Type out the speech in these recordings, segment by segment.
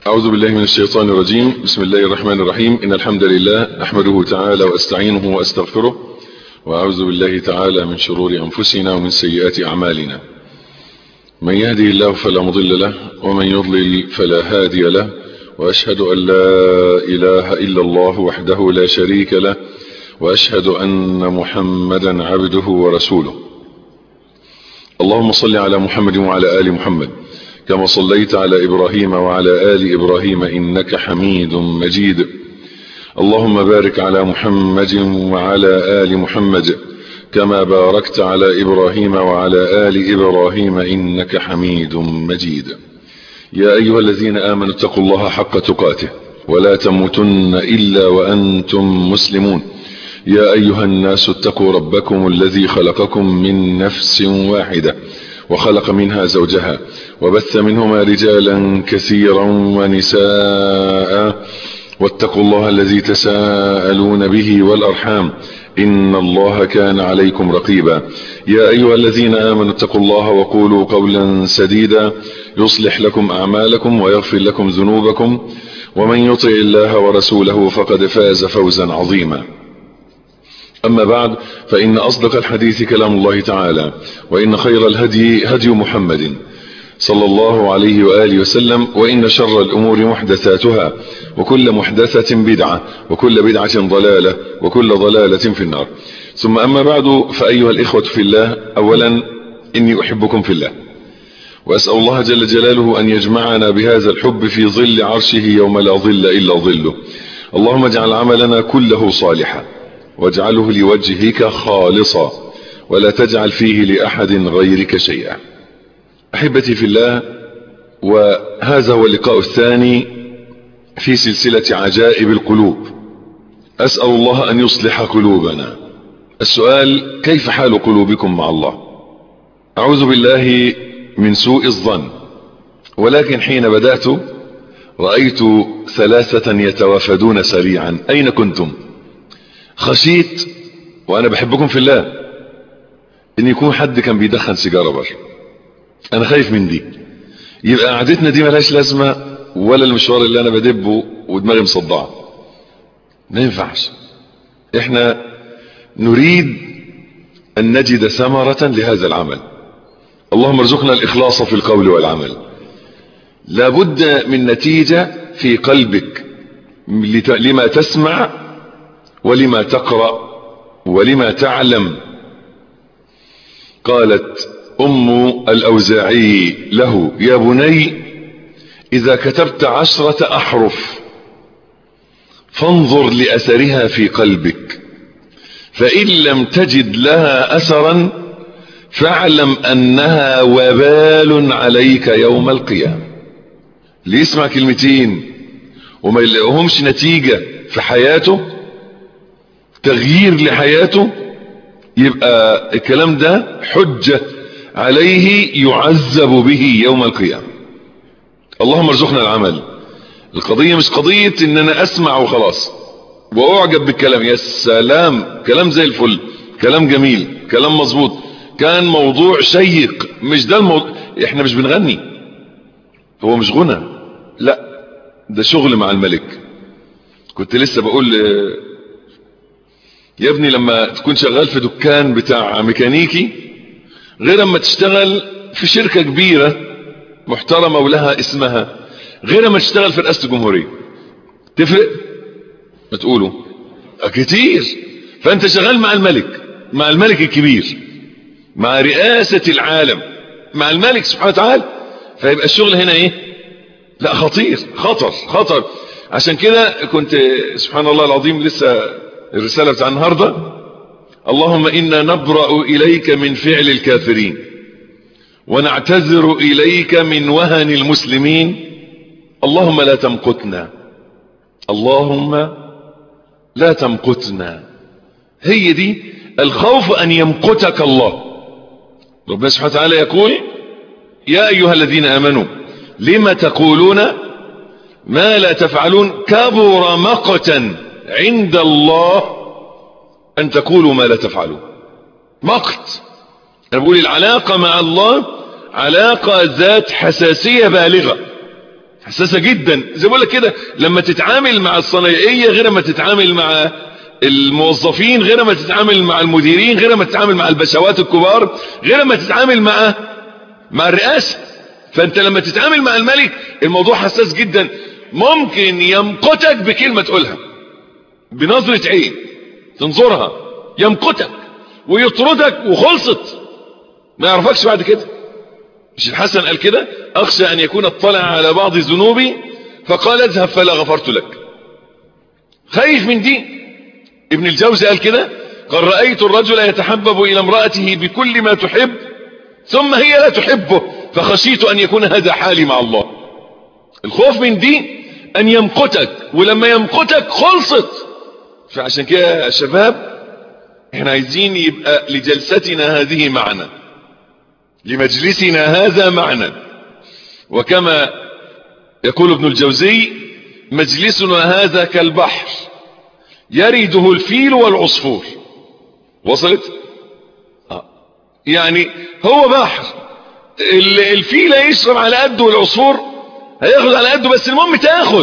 أعوذ بالله من الشيطان الرجيم بسم الله الرحمن الرحيم إن الحمد لله أحمده تعالى وأستعينه وأستغفره وأعوذ بالله تعالى من شرور أنفسنا ومن سيئات أعمالنا من يهدي الله فلا مضل له ومن يضلل فلا هادي له وأشهد أن لا إله إلا الله وحده لا شريك له وأشهد أن محمدا عبده ورسوله اللهم صل على محمد وعلى آل محمد كما صليت على إبراهيم وعلى آل إبراهيم إنك حميد مجيد اللهم بارك على محمد وعلى آل محمد كما باركت على إبراهيم وعلى آل إبراهيم إنك حميد مجيد يا أيها الذين آمنوا اتقوا الله حق تقاته ولا تموتن إلا وأنتم مسلمون يا أيها الناس اتقوا ربكم الذي خلقكم من نفس واحدة وخلق منها زوجها وبث منهما رجالا كثيرا ونساء واتقوا الله الذي تساءلون به والأرحام إن الله كان عليكم رقيبا يا أيها الذين آمنوا اتقوا الله وقولوا قولا سديدا يصلح لكم أعمالكم ويغفر لكم ذنوبكم ومن يطع الله ورسوله فقد فاز فوزا عظيما أما بعد فإن أصدق الحديث كلام الله تعالى وإن خير الهدي هدي محمد صلى الله عليه وآله وسلم وإن شر الأمور محدثاتها وكل محدثة بدعة وكل بدعة ضلالة وكل ضلالة في النار ثم أما بعد فأيها الإخوة في الله أولا إني أحبكم في الله وأسأل الله جل جلاله أن يجمعنا بهذا الحب في ظل عرشه يوم لا ظل إلا ظله اللهم اجعل عملنا كله صالحا واجعله لوجهك خالصا ولا تجعل فيه لأحد غيرك شيئا أحبتي في الله وهذا هو اللقاء الثاني في سلسلة عجائب القلوب أسأل الله أن يصلح قلوبنا السؤال كيف حال قلوبكم مع الله أعوذ بالله من سوء الظن ولكن حين بدأت رأيت ثلاثة يتوافدون سريعا أين كنتم خشيت وأنا بحبكم في الله إن يكون حد كان بيدخن سيجارة بره انا خايف من دي يبقى قعدتنا دي ملهاش لازمة ولا المشوار اللي انا بدبه ودماغي مصدعة ما ينفعش احنا نريد ان نجد ثمرة لهذا العمل اللهم ارزقنا الاخلاص في القول والعمل لابد من نتيجة في قلبك لما تسمع ولما تقرأ ولما تعلم قالت أم الأوزاعي له يا بني إذا كتبت عشرة أحرف فانظر لأثرها في قلبك فإن لم تجد لها أثرا فاعلم أنها وبال عليك يوم القيامة اللي يسمع كلمتين وما يلاقيهمش نتيجة في حياته تغيير لحياته يبقى الكلام ده حجة عليه يعذب به يوم القيامة اللهم ارزقنا العمل القضية مش قضية ان انا اسمع وخلاص واعجب بالكلام يا سلام كلام زي الفل كلام جميل كلام مظبوط كان موضوع شيق مش ده الموضوع احنا مش بنغني هو مش غنى لا ده شغل مع الملك كنت لسه بقول يا ابني لما تكون شغال في دكان بتاع ميكانيكي غير اما تشتغل في شركة كبيرة محترمة ولها اسمها غير اما تشتغل في رئاسة الجمهورية تفرق ما تقولوا كتير فانت شغال مع الملك مع الملك الكبير مع رئاسة العالم مع الملك سبحانه وتعالى فيبقى الشغل هنا ايه لا خطير خطر خطر عشان كده كنت سبحان الله العظيم لسه الرسالة بتاع النهارده اللهم إنا نبرأ إليك من فعل الكافرين ونعتذر إليك من وهن المسلمين اللهم لا تمقتنا اللهم لا تمقتنا هي دي الخوف أن يمقتك الله ربنا سبحانه وتعالى يقول يا أيها الذين آمنوا لما تقولون ما لا تفعلون كبر مقتا عند الله أن تقولوا ما لا تفعلون مقت أنا بقول العلاقة مع الله علاقة ذات حساسية بالغة حساسة جدا زي بقول لك كده لما تتعامل مع الصنايعية غير ما تتعامل مع الموظفين غير ما تتعامل مع المديرين غير ما تتعامل مع البشوات الكبار غير ما تتعامل مع مع الرئاسة فانت لما تتعامل مع الملك الموضوع حساس جدا ممكن يمقتك بكلمة تقولها بنظرة عين تنظرها يمقتك ويطردك وخلصت ما يعرفكش بعد كده مش الحسن قال كده اخشى ان يكون اطلع على بعض ذنوبي فقال اذهب فلا غفرت لك خايف من دي ابن الجوزي قال كده قال رأيت الرجل يتحبب الى امرأته بكل ما تحب ثم هي لا تحبه فخشيت ان يكون هذا حالي مع الله الخوف من دي ان يمقتك ولما يمقتك خلصت فعشان كده يا شباب احنا عايزين يبقى لجلستنا هذه معنى لمجلسنا هذا معنى وكما يقول ابن الجوزي مجلسنا هذا كالبحر يرده الفيل والعصفور وصلت آه. يعني هو بحر الفيل هيشرب على قده والعصفور هياخد على قده بس المهم تاخد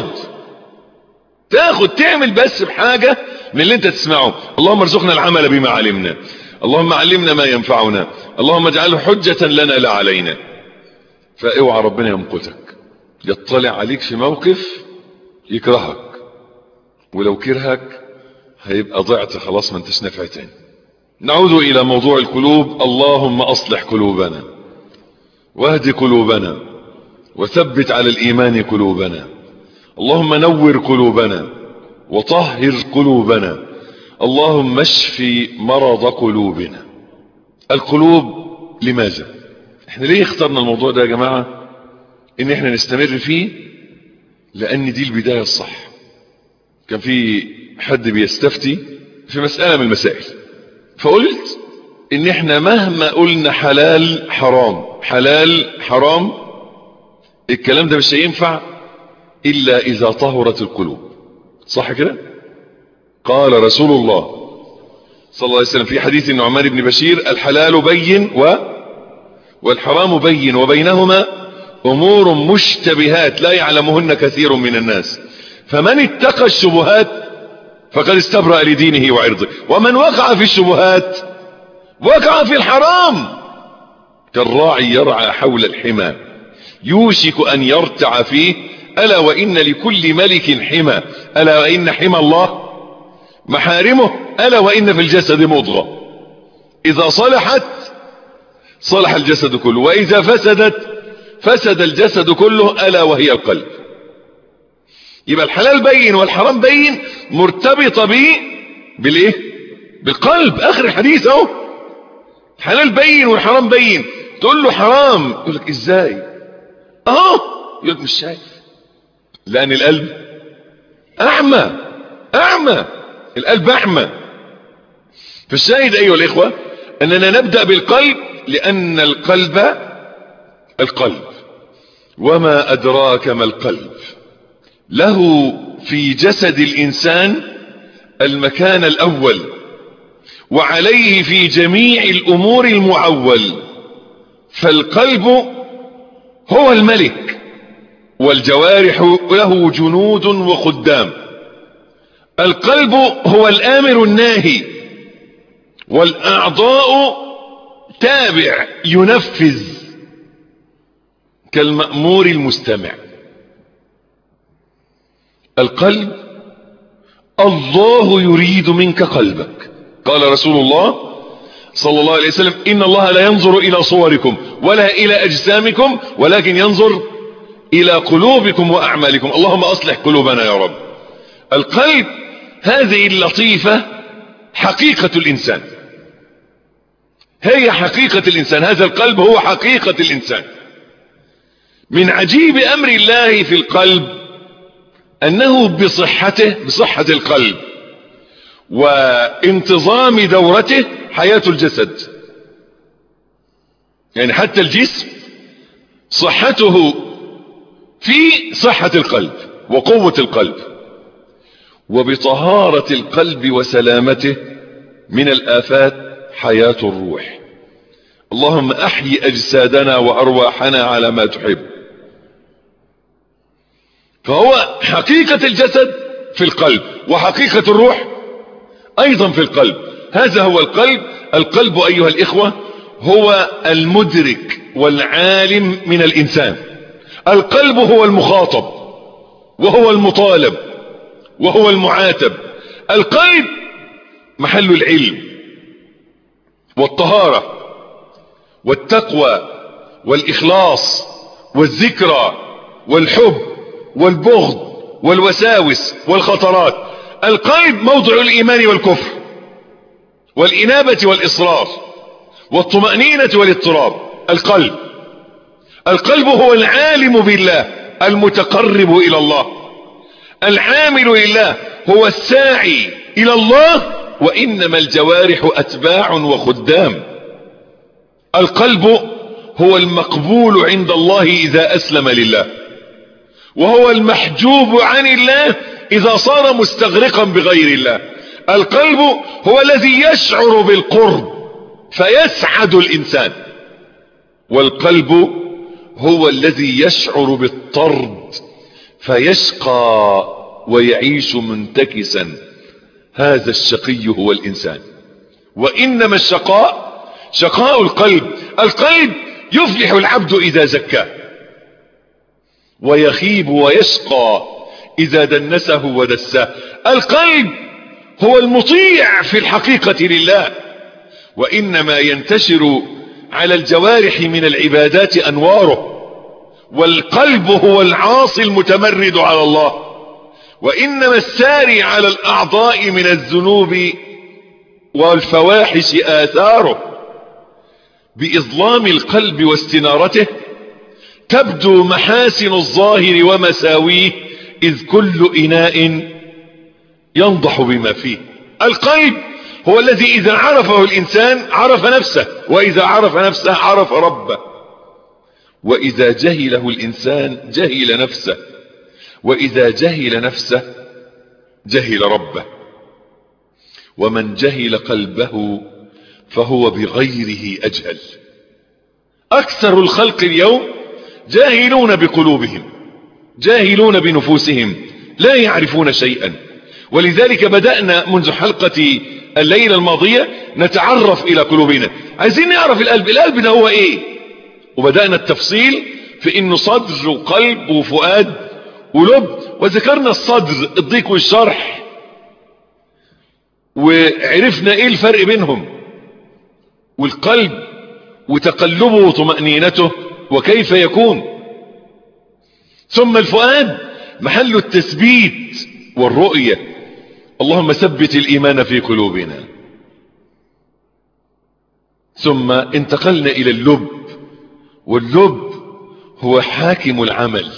تاخد تعمل بس بحاجة من اللي انت تسمعه اللهم ارزقنا العمل بما علمنا اللهم علمنا ما ينفعنا اللهم اجعله حجة لنا لا علينا فاوعى ربنا يمقتك يطلع عليك في موقف يكرهك ولو كرهك هيبقى ضعت خلاص ما انتش نافع تاني نعود الى موضوع القلوب اللهم اصلح قلوبنا واهد قلوبنا وثبت على الايمان قلوبنا اللهم نور قلوبنا وطهر قلوبنا اللهم اشفي مرض قلوبنا القلوب لماذا احنا ليه اخترنا الموضوع ده يا جماعة ان احنا نستمر فيه لان دي البداية الصح كان في حد بيستفتي في مسألة من المسائل فقلت ان احنا مهما قلنا حلال حرام حلال حرام الكلام ده مش هينفع الا اذا طهرت القلوب صح كده قال رسول الله صلى الله عليه وسلم في حديث النعمان بن بشير الحلال بين و والحرام بين وبينهما امور مشتبهات لا يعلمهن كثير من الناس فمن اتقى الشبهات فقد استبرأ لدينه وعرضه ومن وقع في الشبهات وقع في الحرام كالراعي يرعى حول الحمى يوشك ان يرتع فيه الا وان لكل ملك حمى الا وان حمى الله محارمه الا وان في الجسد مضغة اذا صلحت صلح الجسد كله واذا فسدت فسد الجسد كله الا وهي القلب يبقى الحلال بين والحرام بين مرتبطة بيه بالايه بالقلب اخر الحديث اهو الحلال بين والحرام بين تقول له حرام يقول لك ازاي اهو يقول لك مش شايف لان القلب اعمى اعمى القلب اعمى فالشاهد ايها الاخوة اننا نبدأ بالقلب لان القلب القلب وما ادراك ما القلب له في جسد الانسان المكان الاول وعليه في جميع الامور المعول فالقلب هو الملك والجوارح له جنود وخدام القلب هو الامر الناهي والاعضاء تابع ينفذ كالمأمور المستمع القلب الله يريد منك قلبك قال رسول الله صلى الله عليه وسلم إن الله لا ينظر إلى صوركم ولا إلى أجسامكم ولكن ينظر إلى قلوبكم وأعمالكم اللهم أصلح قلوبنا يا رب القلب هذه اللطيفة حقيقة الإنسان هي حقيقة الإنسان هذا القلب هو حقيقة الإنسان من عجيب أمر الله في القلب أنه بصحته بصحة القلب وانتظام دورته حياة الجسد يعني حتى الجسم صحته في صحة القلب وقوة القلب وبطهارة القلب وسلامته من الآفات حياة الروح اللهم أحيي أجسادنا وأرواحنا على ما تحب فهو حقيقة الجسد في القلب وحقيقة الروح ايضا في القلب هذا هو القلب القلب ايها الاخوة هو المدرك والعالم من الانسان القلب هو المخاطب وهو المطالب وهو المعاتب القلب محل العلم والطهارة والتقوى والإخلاص والذكرى والحب والبغض والوساوس والخطرات القلب موضع الإيمان والكفر والإنابة والإصرار والطمأنينة والاضطراب القلب القلب هو العالم بالله المتقرب إلى الله العامل لله هو الساعي إلى الله وإنما الجوارح أتباع وخدام القلب هو المقبول عند الله إذا أسلم لله وهو المحجوب عن الله إذا صار مستغرقا بغير الله القلب هو الذي يشعر بالقرب فيسعد الإنسان والقلب هو الذي يشعر بالطرد فيشقى ويعيش منتكسا هذا الشقي هو الإنسان وإنما الشقاء شقاء القلب القلب يفلح العبد إذا زكاه ويخيب ويشقى إذا دنسه ودساه القلب هو المطيع في الحقيقة لله وإنما ينتشر على الجوارح من العبادات أنواره والقلب هو العاصي المتمرد على الله وإنما الساري على الأعضاء من الذنوب والفواحش آثاره بإظلام القلب واستنارته تبدو محاسن الظاهر ومساويه إذ كل إناء ينضح بما فيه القلب هو الذي إذا عرفه الإنسان عرف نفسه وإذا عرف نفسه عرف ربه وإذا جهله الإنسان جهل نفسه وإذا جهل نفسه جهل ربه ومن جهل قلبه فهو بغيره أجهل أكثر الخلق اليوم جاهلون بقلوبهم جاهلون بنفوسهم لا يعرفون شيئا ولذلك بدأنا منذ حلقة الليلة الماضية نتعرف إلى قلوبنا عايزين نعرف القلب القلب ده هو إيه وبدأنا التفصيل في إنه صدر وقلب وفؤاد ولب وذكرنا الصدر الضيق والشرح وعرفنا إيه الفرق بينهم والقلب وتقلبه وطمأنينته وكيف يكون ثم الفؤاد محل التثبيت والرؤية اللهم ثبت الإيمان في قلوبنا ثم انتقلنا إلى اللب واللب هو حاكم العمل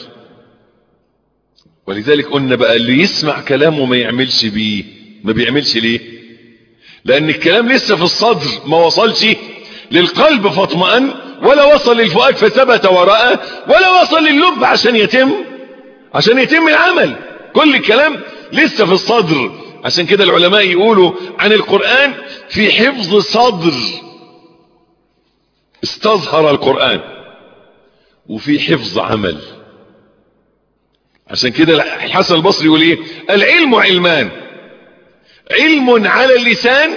ولذلك قلنا بقى اللي يسمع كلامه ما يعملش بيه ما بيعملش ليه لأن الكلام لسه في الصدر ما وصلش للقلب فاطمأن ولا وصل للفؤاد فثبت ورأى ولا وصل لللب عشان يتم عشان يتم العمل كل الكلام لسه في الصدر عشان كده العلماء يقولوا عن القرآن في حفظ صدر استظهر القرآن وفي حفظ عمل عشان كده الحسن البصري يقول ايه العلم علمان علم على اللسان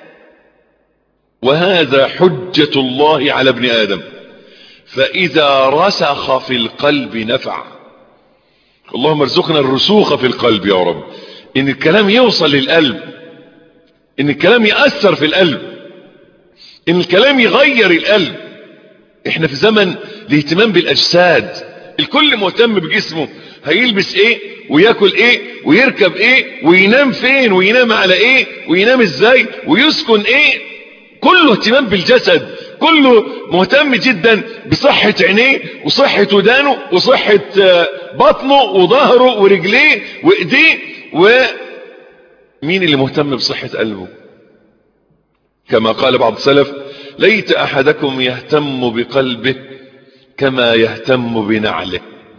وهذا حجة الله على ابن آدم فإذا رسخ في القلب نفع اللهم ارزقنا الرسوخ في القلب يا رب ان الكلام يوصل للقلب ان الكلام يأثر في القلب ان الكلام يغير القلب احنا في زمن الاهتمام بالاجساد الكل مهتم بجسمه هيلبس ايه وياكل ايه ويركب ايه وينام فين وينام على ايه وينام ازاي ويسكن ايه كله اهتمام بالجسد كله مهتم جدا بصحة عينيه وصحة ودانه وصحة بطنه وظهره ورجليه وايديه ومين اللي مهتم بصحة قلبه كما قال بعض السلف ليت احدكم يهتم بقلبه كما يهتم بنعله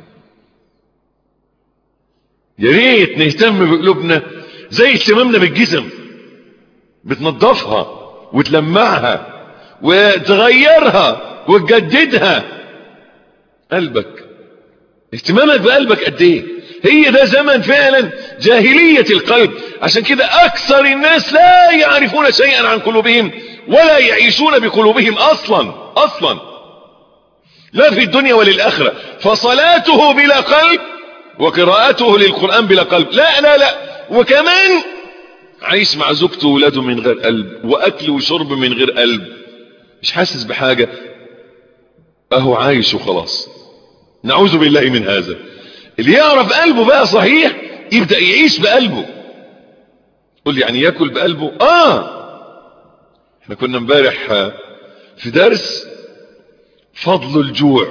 يا ريت نهتم بقلوبنا زي اهتمامنا بالجسم بتنظفها وتلمعها وتغيرها وتجددها قلبك اهتمامك بقلبك قد ايه هي ده زمن فعلا جاهلية القلب عشان كده اكثر الناس لا يعرفون شيئا عن قلوبهم ولا يعيشون بقلوبهم اصلا اصلا لا في الدنيا وللآخرة فصلاته بلا قلب وقراءته للقرآن بلا قلب لا لا لا وكمان عايش مع زوجته وولاده من غير قلب واكل وشرب من غير قلب مش حاسس بحاجة اهو عايش وخلاص نعوذ بالله من هذا اللي يعرف قلبه بقى صحيح يبدأ يعيش بقلبه قل لي يعني ياكل بقلبه اه احنا كنا امبارح في درس فضل الجوع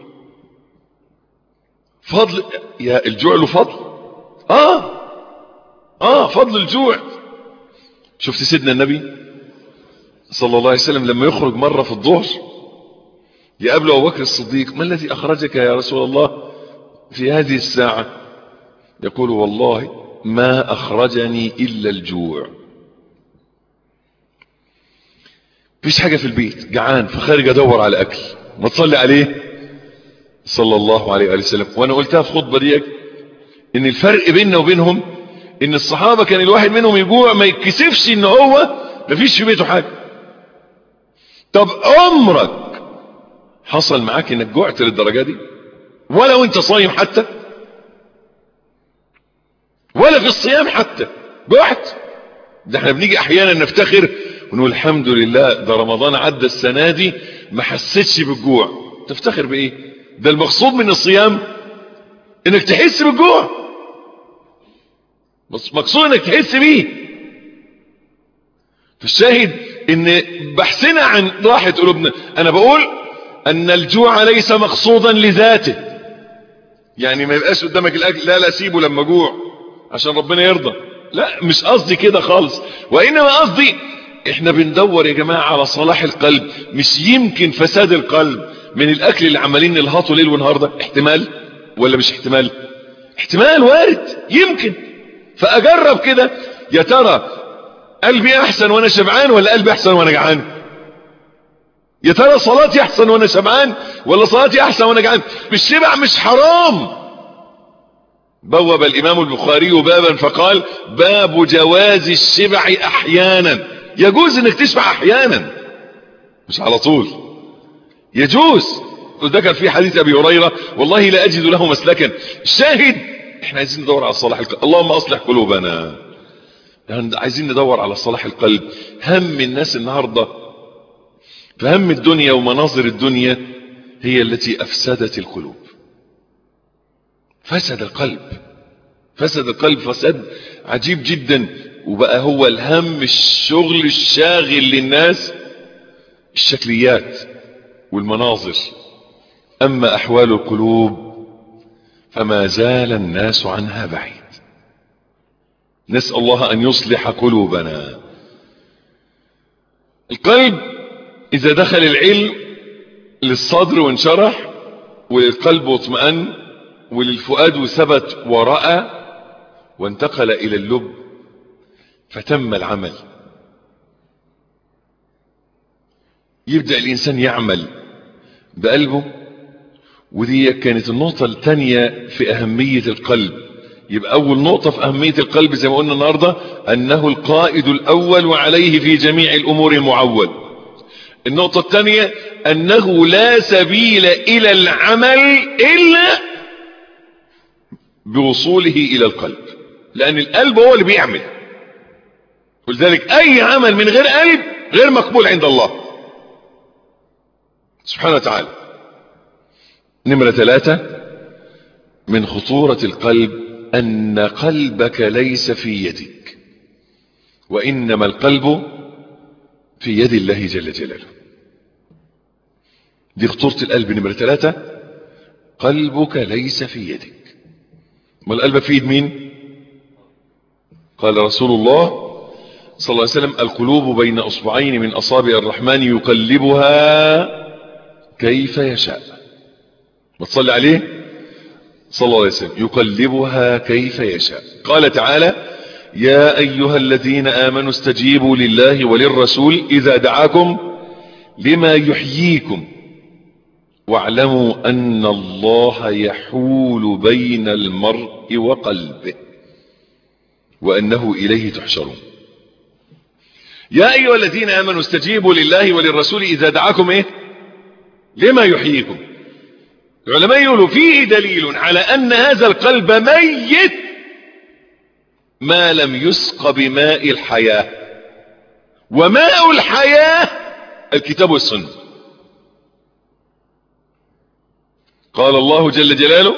فضل يا الجوع له فضل اه اه فضل الجوع شفت سيدنا النبي صلى الله عليه وسلم لما يخرج مرة في الظهر يقابله أبو بكر الصديق ما الذي أخرجك يا رسول الله في هذه الساعة يقول والله ما أخرجني إلا الجوع فيش حاجة في البيت جعان فخارج أدور على أكل ما تصلي عليه صلى الله عليه وآله وسلم وأنا قلتها في خطبة ديك إن الفرق بيننا وبينهم إن الصحابة كان الواحد منهم يجوع ما يتكسفش إن هو مفيش في بيته حاجة طب عمرك حصل معاك إنك جوعت للدرجة دي ولا وانت صايم حتى ولا في الصيام حتى جوعت ده احنا بنيجي احيانا نفتخر ونقول الحمد لله ده رمضان عدى السنة دي ما حسيتش بالجوع تفتخر بايه ده المقصود من الصيام انك تحس بالجوع بس مقصود انك تحس بيه فالشاهد ان بحثنا عن راحة قلوبنا انا بقول ان الجوع ليس مقصودا لذاته يعني ما يبقاش قدامك الاكل لا لا سيبه لما جوع عشان ربنا يرضى لا مش قصدي كده خالص وانما قصدي احنا بندور يا جماعة على صلاح القلب مش يمكن فساد القلب من الاكل اللي عمالين نلهطه ليل ونهار ده احتمال ولا مش احتمال احتمال وارد يمكن فاجرب كده يا ترى قلبي احسن وانا شبعان ولا قلبي احسن وانا جعان يا ترى صلاتي احسن وانا شبعان ولا صلاتي احسن وانا جعان الشبع مش حرام بوب الامام البخاري بابا فقال باب جواز الشبع احيانا يجوز انك تشبع احيانا مش على طول يجوز وذكر في حديث ابي هريره والله لا اجد له مسلكا الشاهد احنا عايزين ندور على صلاح القلب اللهم اصلح قلوبنا عايزين ندور على صلاح القلب هم الناس النهارده فهم الدنيا ومناظر الدنيا هي التي افسدت القلوب فسد القلب فسد القلب فساد عجيب جدا وبقى هو الهم الشغل الشاغل للناس الشكليات والمناظر اما احوال القلوب فما زال الناس عنها بعيد نسأل الله ان يصلح قلوبنا القلب اذا دخل العلم للصدر وانشرح وللقلب واطمأن وللفؤاد ثبت ورأى وانتقل الى اللب فتم العمل يبدأ الانسان يعمل بقلبه ودي كانت النقطة الثانية في اهمية القلب يبقى اول نقطة في اهمية القلب زي ما قلنا النهاردة انه القائد الاول وعليه في جميع الامور المعول النقطة الثانية انه لا سبيل الى العمل الا بوصوله الى القلب لان القلب هو اللي بيعمل ولذلك اي عمل من غير قلب غير مقبول عند الله سبحانه وتعالى نمرة ثلاثة من خطورة القلب ان قلبك ليس في يدك وانما القلب في يد الله جل جلاله دي خطورة القلب نمرة ثلاثة قلبك ليس في يدك ما القلب في يد مين قال رسول الله صلى الله عليه وسلم القلوب بين اصبعين من اصابع الرحمن يقلبها كيف يشاء ما تصلي عليه صلى الله عليه وسلم يقلبها كيف يشاء قال تعالى يا ايها الذين امنوا استجيبوا لله وللرسول اذا دعاكم لما يحييكم واعلموا أن الله يحول بين المرء وقلبه وأنه إليه تحشرون يا أيها الذين آمنوا استجيبوا لله وللرسول إذا دعاكم إيه لما يحييكم العلماء يقولوا فيه دليل على أن هذا القلب ميت ما لم يسق بماء الحياة وماء الحياة الكتاب والسنة قال الله جل جلاله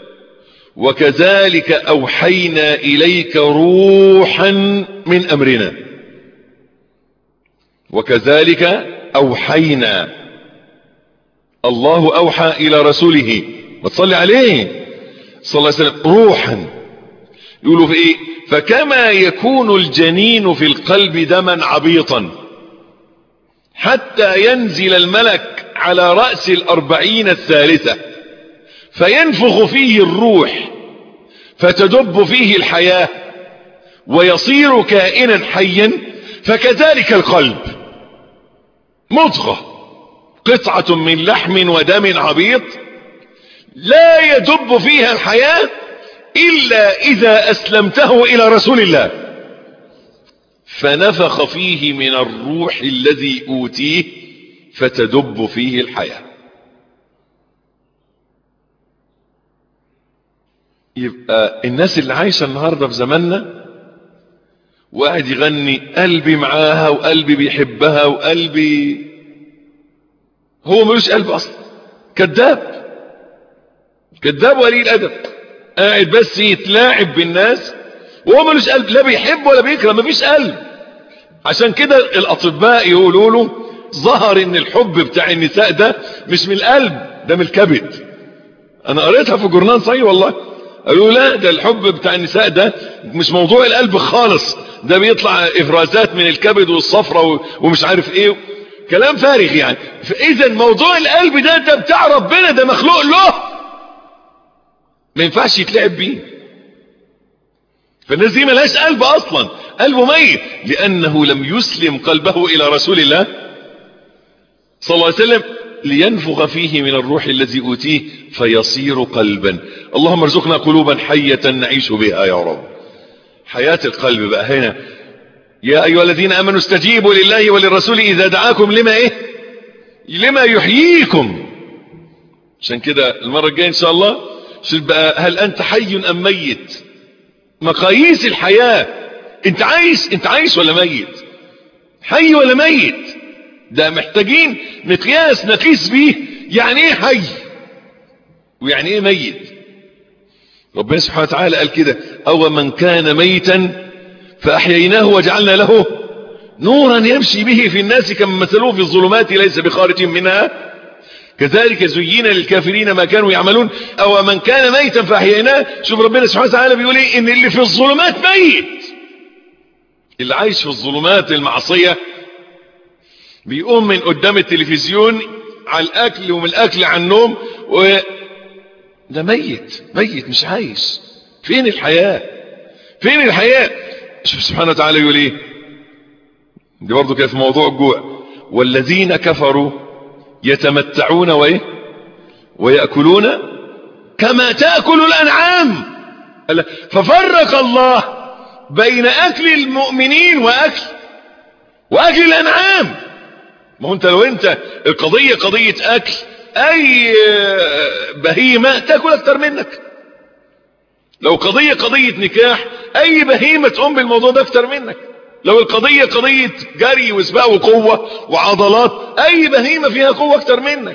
وكذلك أوحينا إليك روحا من أمرنا وكذلك أوحينا الله أوحى إلى رسوله وتصلي عليه صلى الله عليه وسلم روحا يقولوا في إيه فكما يكون الجنين في القلب دما عبيطا حتى ينزل الملك على رأس الأربعين الثالثة فينفخ فيه الروح فتدب فيه الحياة ويصير كائنا حيا فكذلك القلب مضغة قطعة من لحم ودم عبيط لا يدب فيها الحياة إلا إذا أسلمته إلى رسول الله فنفخ فيه من الروح الذي أوتيه فتدب فيه الحياة يبقى الناس اللي عايشة النهاردة في زماننا وقاعد يغني قلبي معاها وقلبي بيحبها وقلبي هو ملوش قلب اصلا كذاب كذاب ولي الادب قاعد بس يتلاعب بالناس وهو ملوش قلب لا بيحب ولا بيكره مفيش قلب عشان كده الاطباء يقولوا له ظهر ان الحب بتاع النساء ده مش من القلب ده من الكبد انا قريتها في جورنال صحيح والله قالوا لا ده الحب بتاع النساء ده مش موضوع القلب خالص ده بيطلع افرازات من الكبد والصفرة ومش عارف ايه كلام فارغ يعني فاذا موضوع القلب ده ده بتاع ربنا ده مخلوق له ما ينفعش يتلعب بيه فالناس دي ملهاش قلب اصلا قلبه ميت لانه لم يسلم قلبه الى رسول الله صلى الله عليه وسلم لينفخ فيه من الروح الذي اوتيه فيصير قلبا اللهم ارزقنا قلوبا حية نعيش بها يا رب حياة القلب بقى هنا يا ايها الذين امنوا استجيبوا لله وللرسول اذا دعاكم لما ايه لما يحييكم عشان كده المرة الجاية ان شاء الله شوف بقى هل انت حي ام ميت مقاييس الحياة انت عايش انت عايش ولا ميت حي ولا ميت ده محتاجين مقياس نقيس بيه يعني ايه حي ويعني ايه ميت ربنا سبحانه وتعالى قال كده او من كان ميتا فاحييناه وجعلنا له نورا يمشي به في الناس كما مثلوه في الظلمات ليس بخارج منها كذلك زين للكافرين ما كانوا يعملون او من كان ميتا فاحييناه شوف ربنا سبحانه وتعالى بيقول ايه ان اللي في الظلمات ميت اللي عايش في الظلمات المعصيه بيقوم من قدام التلفزيون على الاكل ومن الاكل على النوم و ده ميت ميت مش عايش فين الحياة فين الحياة شوف سبحانه وتعالى يقول ايه دي برضو كانت في موضوع الجوع والذين كفروا يتمتعون وايه ويأكلون كما تأكل الأنعام ففرق الله بين أكل المؤمنين وأكل وأكل الأنعام ما هو انت لو انت القضية قضية اكل اي بهيمة تاكل اكتر منك لو قضية قضية نكاح اي بهيمة تقوم بالموضوع ده اكتر منك لو القضية قضية جري وسباق وقوة وعضلات اي بهيمة فيها قوة اكتر منك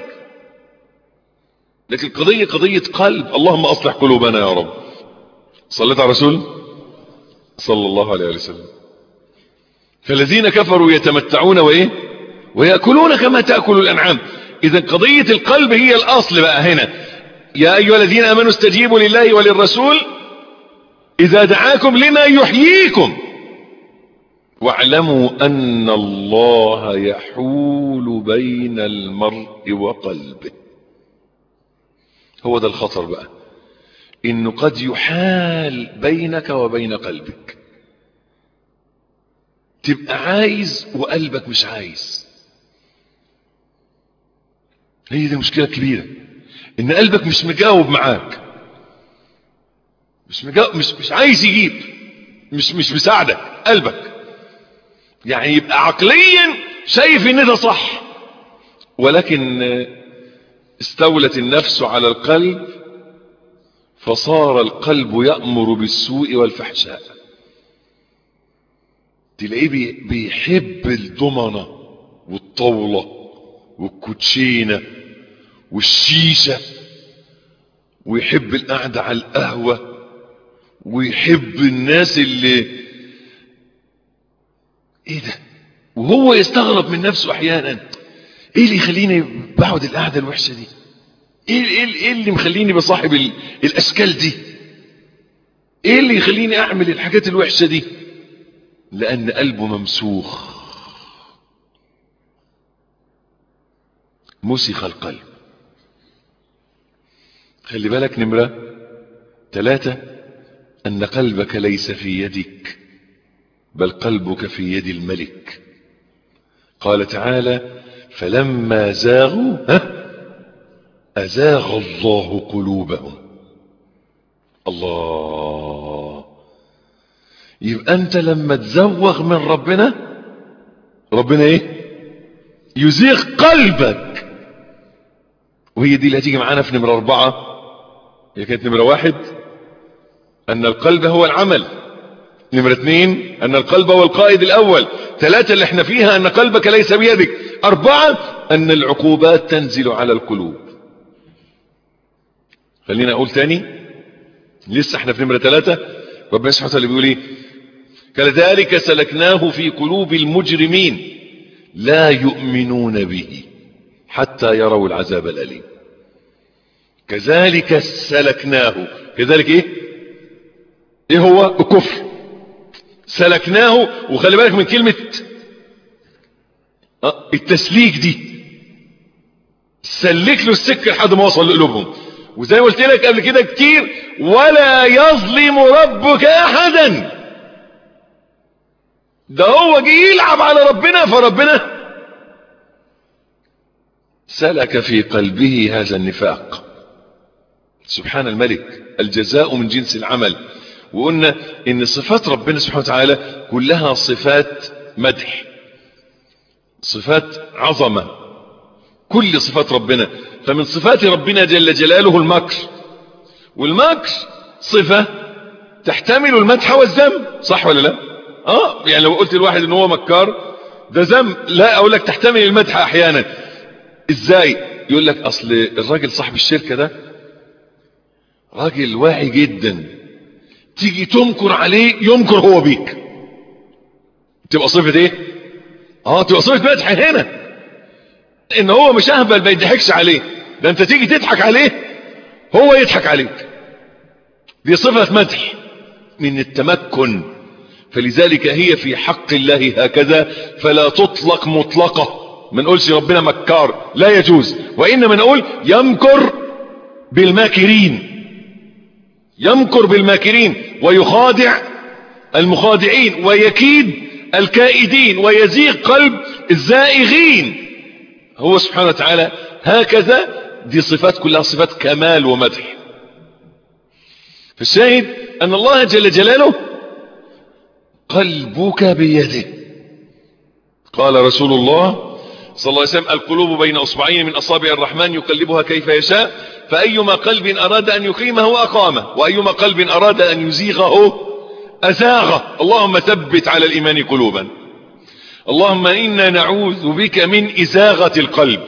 لكن القضية قضية قلب اللهم اصلح قلوبنا يا رب صليت على رسول صلى الله عليه وسلم فالذين كفروا يتمتعون وايه ويأكلون كما تأكل الأنعام إذا قضية القلب هي الأصل بقى هنا يا أيها الذين آمنوا استجيبوا لله وللرسول إذا دعاكم لما يحييكم واعلموا أن الله يحول بين المرء وقلبه هو ده الخطر بقى إنه قد يحال بينك وبين قلبك تبقى عايز وقلبك مش عايز هي دي المشكلة الكبيرة ان قلبك مش مجاوب معاك مش مجاوب مش مش عايز يجيب مش مش مساعدك قلبك يعني يبقى عقليا شايف ان ده صح ولكن استولت النفس على القلب فصار القلب يأمر بالسوء والفحشاء تلاقيه بيحب الضمنة والطاولة والكوتشينة والشيشة ويحب القعدة على القهوة ويحب الناس اللي ايه ده وهو يستغرب من نفسه احيانا ايه اللي يخليني بقعد القعدة الوحشة دي ايه, إيه, إيه اللي مخليني بصاحب الاشكال دي ايه اللي يخليني اعمل الحاجات الوحشة دي لان قلبه ممسوخ مسخ القلب خلي بالك نمرة ثلاثة أن قلبك ليس في يدك بل قلبك في يد الملك قال تعالى فلما زاغوا ها أزاغ الله قلوبهم الله يبقى أنت لما تزوغ من ربنا ربنا إيه يزيغ قلبك وهي دي اللي هتيجي معانا في نمرة أربعة هي كانت نمرة واحد أن القلب هو العمل نمرة اثنين أن القلب هو القائد الأول ثلاثة اللي احنا فيها أن قلبك ليس بيدك أربعة أن العقوبات تنزل على القلوب خلينا أقول تاني لسه احنا في نمرة ثلاثة ربنا سبحانه وتعالى بيقول ايه كذلك سلكناه في قلوب المجرمين لا يؤمنون به حتى يروا العذاب الأليم كذلك سلكناه كذلك ايه ايه هو الكفر سلكناه وخلي بالك من كلمة التسليك دي سلك له السكة لحد ما وصل لقلوبهم وزي ما قلت لك قبل كده كتير ولا يظلم ربك احدا ده هو جه يلعب على ربنا فربنا سلك في قلبه هذا النفاق سبحان الملك الجزاء من جنس العمل وقلنا ان صفات ربنا سبحانه وتعالى كلها صفات مدح صفات عظمة كل صفات ربنا فمن صفات ربنا جل جلاله المكر والمكر صفة تحتمل المدح والذم صح ولا لا اه يعني لو قلت الواحد ان هو مكار ده ذم لا اقول لك تحتمل المدح احيانا ازاي يقول لك اصل الراجل صاحب الشركة ده راجل واعي جدا تيجي تمكر عليه يمكر هو بيك تبقى صفة ايه اه تبقى صفة مدح هنا ان هو مش اهبل ما يضحكش عليه ده انت تيجي تضحك عليه هو يضحك عليك دي صفة مدح من التمكن فلذلك هي في حق الله هكذا فلا تطلق مطلقة ما نقولش ربنا مكار لا يجوز وإنما نقول يمكر بالماكرين يمكر بالماكرين ويخادع المخادعين ويكيد الكائدين ويزيغ قلب الزائغين هو سبحانه وتعالى هكذا دي صفات كلها صفات كمال ومدح فالشاهد أن الله جل جلاله قلبك بيده قال رسول الله صلى الله عليه وسلم القلوب بين أصبعين من أصابع الرحمن يقلبها كيف يشاء فأيما قلب أراد أن يقيمه أقامه وأيما قلب أراد أن يزيغه أزاغه اللهم ثبت على الإيمان قلوبا اللهم إنا نعوذ بك من إزاغة القلب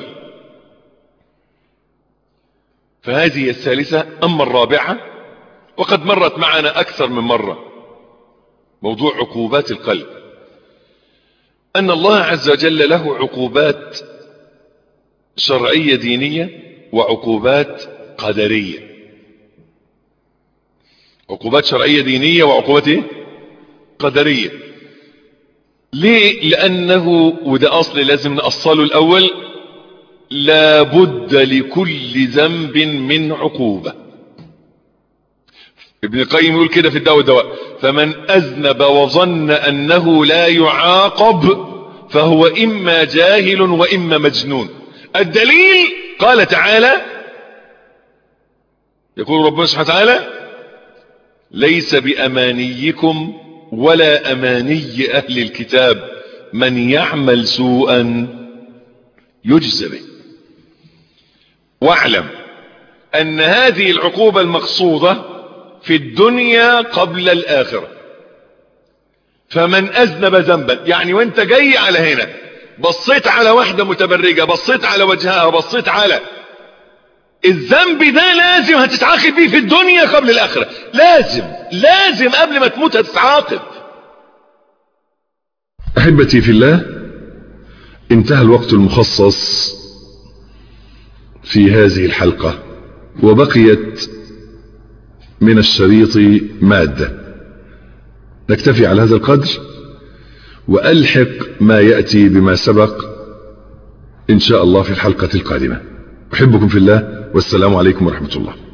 فهذه الثالثة أما الرابعة وقد مرت معنا أكثر من مرة موضوع عقوبات القلب أن الله عز وجل له عقوبات شرعية دينية وعقوبات قدرية عقوبات شرعية دينية وعقوبات ايه قدرية ليه لأنه وده أصل لازم نأصله الأول لابد لكل ذنب من عقوبة ابن القيم يقول كده في الدواء والدواء فمن أذنب وظن أنه لا يعاقب فهو إما جاهل وإما مجنون الدليل قال تعالى يقول ربنا سبحانه وتعالى ليس بأمانيكم ولا أماني أهل الكتاب من يعمل سوءا يجزى به واعلم أن هذه العقوبة المقصودة في الدنيا قبل الآخرة فمن أذنب ذنبا يعني وانت جاي على هنا بصيت على واحدة متبرجة بصيت على وجهها بصيت على الذنب ده لازم هتتعاقب بيه في الدنيا قبل الآخرة لازم لازم قبل ما تموت هتتعاقب أحبتي في الله انتهى الوقت المخصص في هذه الحلقة وبقيت من الشريط مادة نكتفي على هذا القدر وألحق ما يأتي بما سبق إن شاء الله في الحلقة القادمة أحبكم في الله والسلام عليكم ورحمة الله